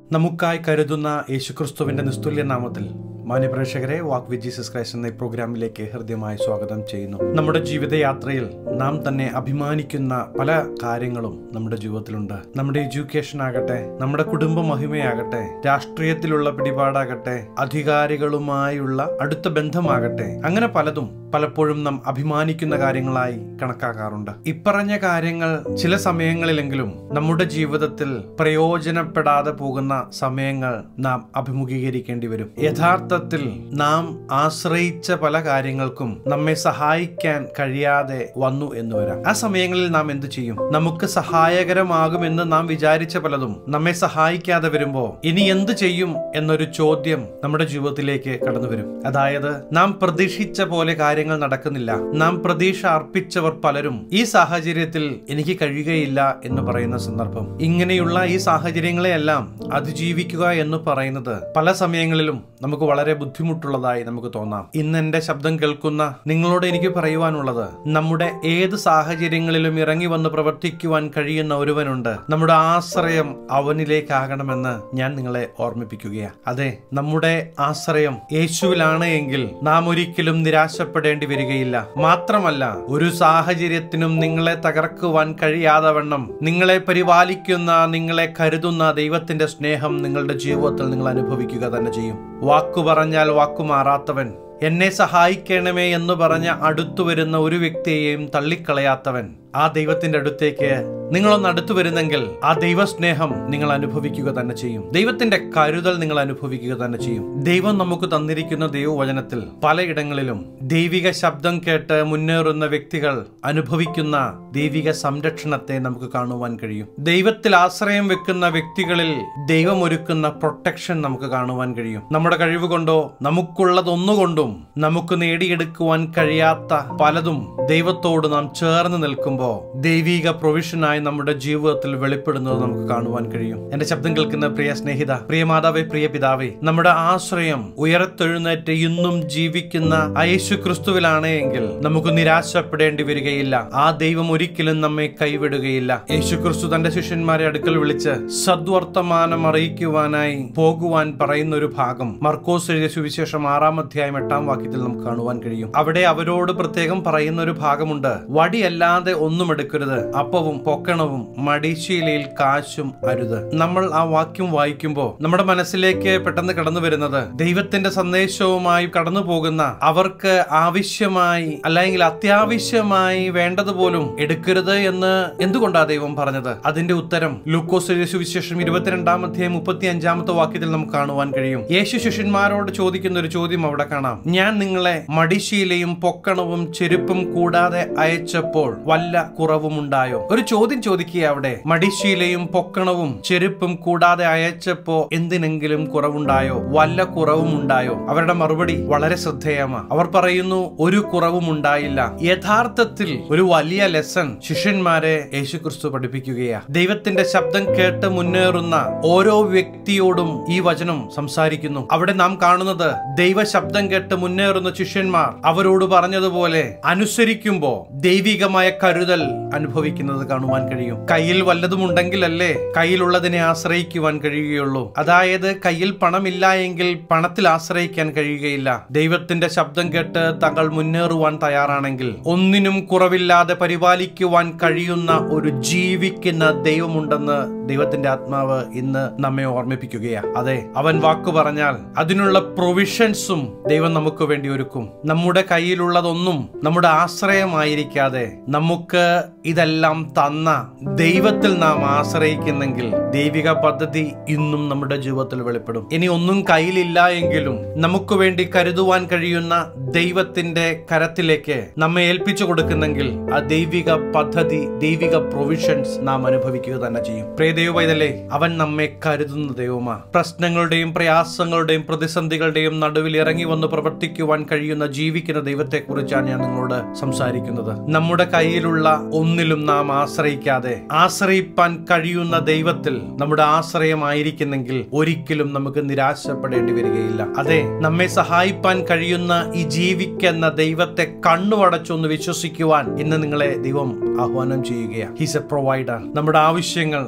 നമുക്കായി കരുതുന്ന യേശുക്രിസ്തുവിന്റെ നിസ്തുല്യ നാമത്തിൽ മാന്യപ്രേക്ഷകരെ വാക്ക് വിത്ത് ജീസസ് ക്രൈസ്റ്റ് എന്ന ഈ പ്രോഗ്രാമിലേക്ക് ഹൃദ്യമായി സ്വാഗതം ചെയ്യുന്നു നമ്മുടെ ജീവിതയാത്രയിൽ നാം തന്നെ അഭിമാനിക്കുന്ന പല കാര്യങ്ങളും നമ്മുടെ ജീവിതത്തിലുണ്ട് നമ്മുടെ എഡ്യൂക്കേഷൻ ആകട്ടെ നമ്മുടെ കുടുംബ മഹിമയാകട്ടെ രാഷ്ട്രീയത്തിലുള്ള പിടിപാടാകട്ടെ അധികാരികളുമായുള്ള അടുത്ത ബന്ധമാകട്ടെ അങ്ങനെ പലതും പലപ്പോഴും നാം അഭിമാനിക്കുന്ന കാര്യങ്ങളായി കണക്കാക്കാറുണ്ട് ഇപ്പറഞ്ഞ കാര്യങ്ങൾ ചില സമയങ്ങളിലെങ്കിലും നമ്മുടെ ജീവിതത്തിൽ പ്രയോജനപ്പെടാതെ പോകുന്ന സമയങ്ങൾ നാം അഭിമുഖീകരിക്കേണ്ടി വരും യഥാർത്ഥത്തിൽ നാം ആശ്രയിച്ച പല കാര്യങ്ങൾക്കും നമ്മെ സഹായിക്കാൻ കഴിയാതെ വന്നു എന്ന് വരാം ആ സമയങ്ങളിൽ നാം എന്തു ചെയ്യും നമുക്ക് സഹായകരമാകുമെന്ന് നാം വിചാരിച്ച പലതും നമ്മെ സഹായിക്കാതെ വരുമ്പോ ഇനി എന്ത് ചെയ്യും എന്നൊരു ചോദ്യം നമ്മുടെ ജീവിതത്തിലേക്ക് കടന്നു വരും അതായത് നാം പ്രതീക്ഷിച്ച പോലെ കാര്യങ്ങൾ നടക്കുന്നില്ല നാം പ്രതീക്ഷ അർപ്പിച്ചവർ പലരും ഈ സാഹചര്യത്തിൽ എനിക്ക് കഴിയുകയില്ല എന്ന് പറയുന്ന സന്ദർഭം ഇങ്ങനെയുള്ള ഈ സാഹചര്യങ്ങളെയെല്ലാം അതിജീവിക്കുക എന്ന് പറയുന്നത് പല സമയങ്ങളിലും നമുക്ക് വളരെ ബുദ്ധിമുട്ടുള്ളതായി നമുക്ക് തോന്നാം ഇന്ന് എന്റെ ശബ്ദം കേൾക്കുന്ന നിങ്ങളോട് എനിക്ക് പറയുവാനുള്ളത് നമ്മുടെ ഏത് സാഹചര്യങ്ങളിലും ഇറങ്ങി വന്ന് പ്രവർത്തിക്കുവാൻ കഴിയുന്ന ഒരുവനുണ്ട് നമ്മുടെ ആശ്രയം അവനിലേക്കാകണമെന്ന് ഞാൻ നിങ്ങളെ ഓർമ്മിപ്പിക്കുകയാണ് അതെ നമ്മുടെ ആശ്രയം യേശുവിലാണ് എങ്കിൽ നാം ഒരിക്കലും നിരാശപ്പെടേണ്ടി വരികയില്ല മാത്രമല്ല ഒരു സാഹചര്യത്തിനും നിങ്ങളെ തകർക്കുവാൻ കഴിയാതെ വണ്ണം നിങ്ങളെ പരിപാലിക്കുന്ന നിങ്ങളെ കരുതുന്ന ദൈവത്തിന്റെ സ്നേഹം നിങ്ങളുടെ ജീവിതത്തിൽ നിങ്ങൾ അനുഭവിക്കുക തന്നെ ചെയ്യും വാക്കു പറഞ്ഞാൽ വാക്കു മാറാത്തവൻ എന്നെ സഹായിക്കണമേ എന്ന് പറഞ്ഞ് അടുത്തു വരുന്ന ഒരു വ്യക്തിയെയും തള്ളിക്കളയാത്തവൻ ആ ദൈവത്തിന്റെ അടുത്തേക്ക് നിങ്ങളൊന്ന് അടുത്തു വരുന്നെങ്കിൽ ആ ദൈവസ്നേഹം നിങ്ങൾ അനുഭവിക്കുക തന്നെ ചെയ്യും ദൈവത്തിന്റെ കരുതൽ നിങ്ങൾ അനുഭവിക്കുക തന്നെ ചെയ്യും ദൈവം നമുക്ക് തന്നിരിക്കുന്ന ദൈവവചനത്തിൽ പലയിടങ്ങളിലും ദൈവിക ശബ്ദം കേട്ട് മുന്നേറുന്ന വ്യക്തികൾ അനുഭവിക്കുന്ന ദൈവിക സംരക്ഷണത്തെ നമുക്ക് കാണുവാൻ കഴിയും ദൈവത്തിൽ ആശ്രയം വെക്കുന്ന വ്യക്തികളിൽ ദൈവം ഒരുക്കുന്ന പ്രൊട്ടക്ഷൻ നമുക്ക് കാണുവാൻ കഴിയും നമ്മുടെ കഴിവ് കൊണ്ടോ നമുക്കുള്ളതൊന്നുകൊണ്ടും നമുക്ക് നേടിയെടുക്കുവാൻ കഴിയാത്ത പലതും ദൈവത്തോട് നാം ചേർന്ന് നിൽക്കുമ്പോൾ ദൈവിക പ്രൊവിഷനായി നമ്മുടെ ജീവിതത്തിൽ വെളിപ്പെടുന്നത് നമുക്ക് കാണുവാൻ കഴിയും എന്റെ ശബ്ദം കേൾക്കുന്ന പ്രിയ സ്നേഹിത പ്രിയ മാതാവേ പ്രിയ പിതാവേ നമ്മുടെ ആശ്രയം ഉയരത്തെഴുന്നേറ്റ് ഇന്നും ജീവിക്കുന്ന ആ യേശു ക്രിസ്തുവിലാണ് എങ്കിൽ നമുക്ക് നിരാശപ്പെടേണ്ടി വരികയില്ല ആ ദൈവം ഒരിക്കലും നമ്മെ കൈവിടുകയില്ല യേശു ക്രിസ്തു തന്റെ ശിഷ്യന്മാരെ അടുക്കൽ വിളിച്ച് സദ്വർത്തമാനം അറിയിക്കുവാനായി പോകുവാൻ പറയുന്ന ഒരു ഭാഗം മർക്കോസ് എഴുതിയ സുവിശേഷം ആറാം അധ്യായം എട്ടാം വാക്യത്തിൽ നമുക്ക് കാണുവാൻ കഴിയും അവിടെ അവരോട് പ്രത്യേകം പറയുന്ന ഒരു ഭാഗമുണ്ട് വടിയല്ലാതെ ഒന്നും എടുക്കരുത് അപ്പവും പൊക്കണവും മടിശീലയിൽ കാശും അരുത് നമ്മൾ ആ വാക്യം വായിക്കുമ്പോൾ നമ്മുടെ മനസ്സിലേക്ക് പെട്ടെന്ന് കടന്നു വരുന്നത് ദൈവത്തിന്റെ സന്ദേശവുമായി കടന്നു പോകുന്ന അവർക്ക് ആവശ്യമായി അല്ലെങ്കിൽ അത്യാവശ്യമായി വേണ്ടതുപോലും എടുക്കരുത് എന്ന് എന്തുകൊണ്ടാ ദൈവം പറഞ്ഞത് അതിന്റെ ഉത്തരം ലൂക്കോസ് എഴുതിയ സുവിശേഷം ഇരുപത്തിരണ്ടാം അധ്യായം മുപ്പത്തി അഞ്ചാമത്തെ വാക്യത്തിൽ നമുക്ക് കാണുവാൻ കഴിയും യേശു ശിഷ്യന്മാരോട് ചോദിക്കുന്ന ഒരു ചോദ്യം അവിടെ കാണാം ഞാൻ നിങ്ങളെ മടിശീലയും പൊക്കണവും ചെരുപ്പും കൂടാതെ അയച്ചപ്പോൾ വല്ല കുറവുമുണ്ടായോ ഒരു ചോദ്യം ചോദിക്കുക അവിടെ മടിശീലയും പൊക്കണവും ചെരുപ്പും കൂടാതെ അയച്ചപ്പോ എന്തിനെങ്കിലും കുറവുണ്ടായോ വല്ല കുറവും ഉണ്ടായോ അവരുടെ മറുപടി വളരെ ശ്രദ്ധേയമാണ് അവർ പറയുന്നു ഒരു കുറവും ഉണ്ടായില്ല യഥാർത്ഥത്തിൽ ഒരു വലിയ ലെസൺ ശിഷ്യന്മാരെ യേശുക്രിസ്തു പഠിപ്പിക്കുകയാ ദൈവത്തിന്റെ ശബ്ദം കേട്ട് മുന്നേറുന്ന ഓരോ വ്യക്തിയോടും ഈ വചനം സംസാരിക്കുന്നു അവിടെ നാം കാണുന്നത് ദൈവ ശബ്ദം കേട്ട് മുന്നേറുന്ന ശിഷ്യന്മാർ അവരോട് പറഞ്ഞതുപോലെ അനുസരിക്കുമ്പോ ദൈവികമായ കരുതൽ അനുഭവിക്കുന്നത് കാണുവാൻ കഴിയും കയ്യിൽ വല്ലതും ഉണ്ടെങ്കിലല്ലേ കയ്യിലുള്ളതിനെ ആശ്രയിക്കുവാൻ കഴിയുകയുള്ളൂ അതായത് കയ്യിൽ പണമില്ല എങ്കിൽ പണത്തിൽ ആശ്രയിക്കാൻ കഴിയുകയില്ല ദൈവത്തിന്റെ ശബ്ദം കേട്ട് തങ്ങൾ മുന്നേറുവാൻ തയ്യാറാണെങ്കിൽ ഒന്നിനും കുറവില്ലാതെ പരിപാലിക്കുവാൻ കഴിയുന്ന ഒരു ജീവിക്കുന്ന ദൈവമുണ്ടെന്ന് ദൈവത്തിന്റെ ആത്മാവ് ഇന്ന് നമ്മെ ഓർമ്മിപ്പിക്കുകയാ അതെ അവൻ വാക്കു പറഞ്ഞാൽ അതിനുള്ള പ്രൊവിഷൻസും ദൈവം നമുക്ക് വേണ്ടി ഒരുക്കും നമ്മുടെ കയ്യിലുള്ളതൊന്നും നമ്മുടെ ആശ്രയമായിരിക്കാതെ നമുക്ക് ഇതെല്ലാം തന്ന ദൈവത്തിൽ നാം ആശ്രയിക്കുന്നെങ്കിൽ ദൈവിക പദ്ധതി ഇന്നും നമ്മുടെ ജീവിതത്തിൽ വെളിപ്പെടും ഇനി ഒന്നും കയ്യിലില്ല എങ്കിലും നമുക്ക് വേണ്ടി കരുതുവാൻ കഴിയുന്ന ദൈവത്തിന്റെ കരത്തിലേക്ക് നമ്മെ ഏൽപ്പിച്ചു കൊടുക്കുന്നെങ്കിൽ ആ ദൈവിക പദ്ധതി ദൈവിക പ്രൊവിഷൻസ് നാം അനുഭവിക്കുക തന്നെ ചെയ്യും പ്രിയ ദൈവവൈതലേ അവൻ നമ്മെ കരുതുന്ന ദൈവമാ പ്രശ്നങ്ങളുടെയും പ്രയാസങ്ങളുടെയും പ്രതിസന്ധികളുടെയും നടുവിൽ ഇറങ്ങി വന്ന് പ്രവർത്തിക്കുവാൻ കഴിയുന്ന ജീവിക്കുന്ന ദൈവത്തെക്കുറിച്ചാണ് ഞാൻ നിങ്ങളോട് സംസാരിക്കുന്നത് നമ്മുടെ കയ്യിലുള്ള ഒന്നിലും നാം ആശ്രയിക്കാതെ ആശ്രയിപ്പാൻ കഴിയുന്ന ദൈവത്തിൽ നമ്മുടെ ആശ്രയമായിരിക്കുന്നെങ്കിൽ ഒരിക്കലും നമുക്ക് നിരാശപ്പെടേണ്ടി വരികയില്ല അതെ നമ്മെ സഹായിപ്പാൻ കഴിയുന്ന ഈ ജീവിക്കുന്ന ദൈവത്തെ കണ്ണുവടച്ചൊന്ന് വിശ്വസിക്കുവാൻ ഇന്ന് നിങ്ങളെ ദൈവം ആഹ്വാനം ചെയ്യുകയാണ് ഹീസ് എ പ്രൊവൈഡർ നമ്മുടെ ആവശ്യങ്ങൾ കണ്ട്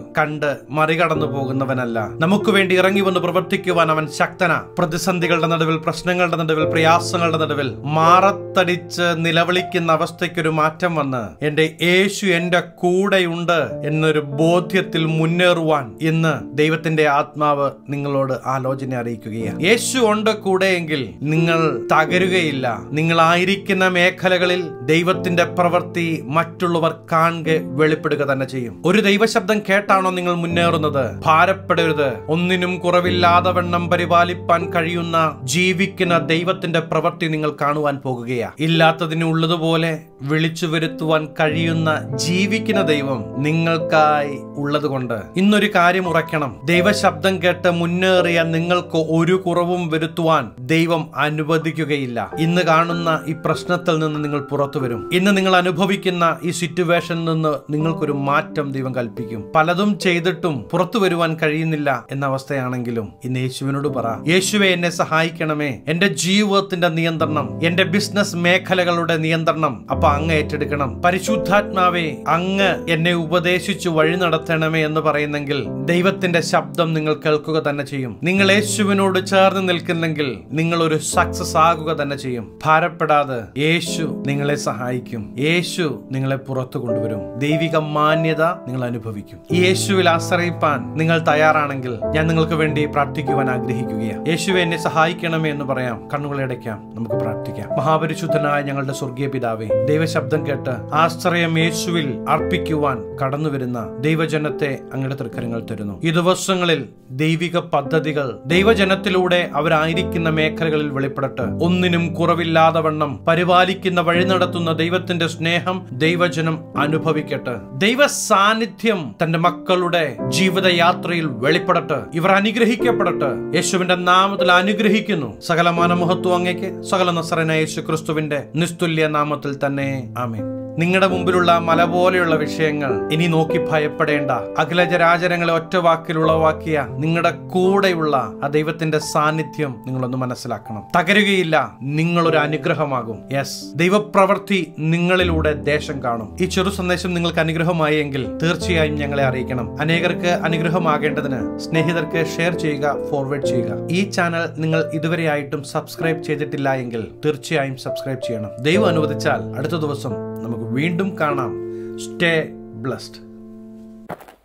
കണ്ട് മറികടന്നു പോകുന്നവനല്ല നമുക്ക് വേണ്ടി ഇറങ്ങി വന്ന് പ്രവർത്തിക്കുവാൻ അവൻ ശക്തന പ്രതിസന്ധികളുടെ നടുവിൽ പ്രശ്നങ്ങളുടെ നടുവിൽ പ്രയാസങ്ങളുടെ നടുവിൽ മാറത്തടിച്ച് നിലവിളിക്കുന്ന അവസ്ഥയ്ക്കൊരു മാറ്റം വന്ന് എന്റെ യേശു എന്റെ കൂടെയുണ്ട് എന്നൊരു ബോധ്യത്തിൽ മുന്നേറുവാൻ ഇന്ന് ദൈവത്തിന്റെ ആത്മാവ് നിങ്ങളോട് ആലോചന അറിയിക്കുകയാണ് യേശു ഉണ്ട് കൂടെയെങ്കിൽ നിങ്ങൾ തകരുകയില്ല നിങ്ങളായിരിക്കുന്ന മേഖലകളിൽ ദൈവത്തിന്റെ പ്രവൃത്തി മറ്റുള്ളവർ കാണുക വെളിപ്പെടുക തന്നെ ചെയ്യും ഒരു ദൈവശബ്ദം കേട്ടാണോ നിങ്ങൾ മുന്നേറുന്നത് ഭാരപ്പെടരുത് ഒന്നിനും കുറവില്ലാതെ വണ്ണം പരിപാലിപ്പാൻ കഴിയുന്ന ജീവിക്കുന്ന ദൈവത്തിന്റെ പ്രവൃത്തി നിങ്ങൾ കാണുവാൻ പോകുകയാ ഇല്ലാത്തതിന് ഉള്ളതുപോലെ വിളിച്ചു വരുത്തുവാൻ കഴിയുന്ന ജീവിക്കുന്ന ദൈവം നിങ്ങൾക്കായി ഉള്ളതുകൊണ്ട് ഇന്നൊരു കാര്യം ഉറയ്ക്കണം ദൈവശബ്ദം കേട്ട് മുന്നേറിയ നിങ്ങൾക്ക് ഒരു കുറവും വരുത്തുവാൻ ദൈവം അനുവദിക്കുകയില്ല ഇന്ന് കാണുന്ന ഈ പ്രശ്നത്തിൽ നിന്ന് നിങ്ങൾ പുറത്തു വരും ഇന്ന് നിങ്ങൾ അനുഭവിക്കുന്ന ഈ സിറ്റുവേഷനിൽ നിന്ന് നിങ്ങൾക്കൊരു മാറ്റം ദൈവം കൽപ്പിക്കും പലതും ചെയ്തിട്ടും പുറത്തു വരുവാൻ കഴിയുന്നില്ല എന്ന അവസ്ഥയാണെങ്കിലും ഇന്ന് യേശുവിനോട് പറ യേശുവെ എന്നെ സഹായിക്കണമേ എന്റെ ജീവിതത്തിന്റെ നിയന്ത്രണം എന്റെ ബിസിനസ് മേഖലകളുടെ നിയന്ത്രണം അപ്പൊ അങ്ങ് ഏറ്റെടുക്കണം പരിശുദ്ധാത്മാവേ അങ്ങ് എന്നെ ഉപദേശിച്ചു വഴി നടത്തണമേ എന്ന് പറയുന്നെങ്കിൽ ദൈവത്തിന്റെ ശബ്ദം നിങ്ങൾ കേൾക്കുക തന്നെ ചെയ്യും നിങ്ങൾ യേശുവിനോട് ചേർന്ന് നിൽക്കുന്നെങ്കിൽ നിങ്ങൾ ഒരു സക്സസ് ആകുക തന്നെ ചെയ്യും ഭാരപ്പെടാതെ യേശു നിങ്ങളെ സഹായിക്കും യേശു നിങ്ങളെ പുറത്തു കൊണ്ടുവരും ദൈവിക മാന്യത നിങ്ങൾ അനുഭവിക്കും ഈ യേശുവിൽ ആശ്രയിപ്പാൻ നിങ്ങൾ തയ്യാറാണെങ്കിൽ ഞാൻ നിങ്ങൾക്ക് വേണ്ടി പ്രാർത്ഥിക്കുവാൻ ആഗ്രഹിക്കുകയാണ് യേശുവെ എന്നെ സഹായിക്കണമേ എന്ന് പറയാം കണ്ണുകളടയ്ക്കാം നമുക്ക് പ്രാർത്ഥിക്കാം മഹാപരിശുദ്ധനായ ഞങ്ങളുടെ സ്വർഗീയ പിതാവേ ദൈവശബ്ദം കേട്ട് ആശ്രയം യേശുവിൽ അർപ്പിക്കുവാൻ കടന്നു വരുന്ന ദൈവജനത്തെ അങ്ങയുടെ തൃക്കരങ്ങൾ തരുന്നു ഈ ദിവസങ്ങളിൽ ദൈവിക പദ്ധതികൾ ദൈവജനത്തിലൂടെ അവരായിരിക്കുന്ന മേഖലകളിൽ വെളിപ്പെടട്ടെ ഒന്നിനും കുറവില്ലാതെ വണ്ണം പരിപാലിക്കുന്ന വഴി നടത്തുന്ന ദൈവത്തിന്റെ സ്നേഹം ദൈവജനം അനുഭവിക്കട്ടെ ദൈവ സാന്നിധ്യം തന്റെ മക്കളുടെ ജീവിതയാത്രയിൽ വെളിപ്പെടട്ടെ ഇവർ അനുഗ്രഹിക്കപ്പെടട്ടെ യേശുവിന്റെ നാമത്തിൽ അനുഗ്രഹിക്കുന്നു സകലമാന മഹത്വം അങ്ങേക്ക് സകല നസറന യേശു ക്രിസ്തുവിന്റെ നിസ്തുല്യ നാമത്തിൽ തന്നെ ആമേൻ നിങ്ങളുടെ മുമ്പിലുള്ള മല പോലെയുള്ള വിഷയങ്ങൾ ഇനി നോക്കി ഭയപ്പെടേണ്ട അഖിലജരാചരങ്ങളെ ഒറ്റ വാക്കിൽ ഉളവാക്കിയ നിങ്ങളുടെ കൂടെയുള്ള ആ ദൈവത്തിന്റെ സാന്നിധ്യം നിങ്ങളൊന്ന് മനസ്സിലാക്കണം തകരുകയില്ല നിങ്ങളൊരു അനുഗ്രഹമാകും യെസ് ദൈവപ്രവൃത്തി നിങ്ങളിലൂടെ ദേശം കാണും ഈ ചെറു സന്ദേശം നിങ്ങൾക്ക് അനുഗ്രഹമായി എങ്കിൽ തീർച്ചയായും ഞങ്ങളെ അറിയിക്കണം അനേകർക്ക് അനുഗ്രഹമാകേണ്ടതിന് സ്നേഹിതർക്ക് ഷെയർ ചെയ്യുക ഫോർവേഡ് ചെയ്യുക ഈ ചാനൽ നിങ്ങൾ ഇതുവരെയായിട്ടും സബ്സ്ക്രൈബ് ചെയ്തിട്ടില്ല എങ്കിൽ തീർച്ചയായും സബ്സ്ക്രൈബ് ചെയ്യണം ദൈവം അനുവദിച്ചാൽ അടുത്ത ദിവസം നമുക്ക് വീണ്ടും കാണാം സ്റ്റേ ബ്ലസ്ഡ്